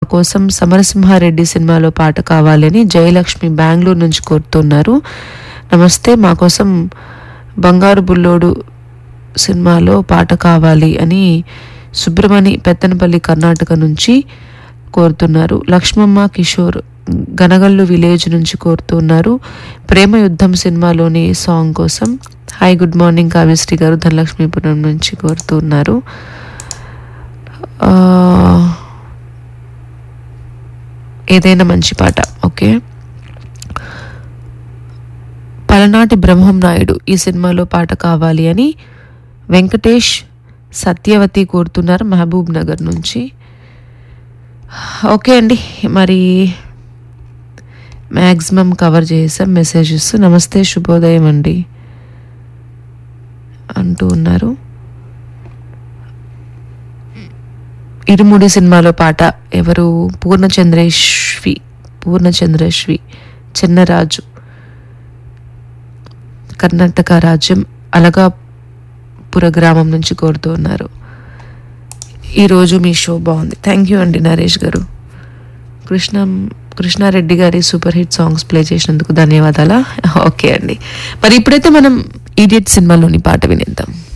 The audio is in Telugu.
కోసం సమరసింహారెడ్డి సినిమాలో పాట కావాలని జయలక్ష్మి బెంగళూరు నుంచి కోరుతున్నారు నమస్తే మా కోసం బంగారు బుల్లోడు సినిమాలో పాట కావాలి అని సుబ్రమణి పెత్తనపల్లి కర్ణాటక నుంచి కోరుతున్నారు లక్ష్మమ్మ కిషోర్ గనగల్లు విలేజ్ నుంచి కోరుతున్నారు ప్రేమ యుద్ధం సినిమాలోని సాంగ్ కోసం హాయ్ గుడ్ మార్నింగ్ కావ్యశ్రీ గారు ధనలక్ష్మీపురం నుంచి కోరుతున్నారు ఆ, ఏదైనా మంచి పాట ఓకే పలనాటి బ్రహ్మం నాయుడు ఈ సినిమాలో పాట కావాలి అని వెంకటేష్ సత్యవతి కోరుతున్నారు మహబూబ్ నగర్ నుంచి ఓకే అండి మరి మ్యాక్సిమం కవర్ చేసాం మెసేజెస్ నమస్తే శుభోదయం అండి అంటూ ఉన్నారు ఇరుముడి సినిమాలో పాట ఎవరు పూర్ణచంద్రేశ్వి పూర్ణచంద్రశ్వి చిన్నరాజు కర్ణాటక రాజ్యం అలగాపుర గ్రామం నుంచి కోరుతూ ఉన్నారు ఈరోజు మీ షో బాగుంది థ్యాంక్ యూ అండి నరేష్ గారు కృష్ణ కృష్ణారెడ్డి గారి సూపర్ హిట్ సాంగ్స్ ప్లే చేసినందుకు ధన్యవాదాలా ఓకే అండి మరి ఇప్పుడైతే మనం ఈడియట్ సినిమాలోని పాట వినేద్దాం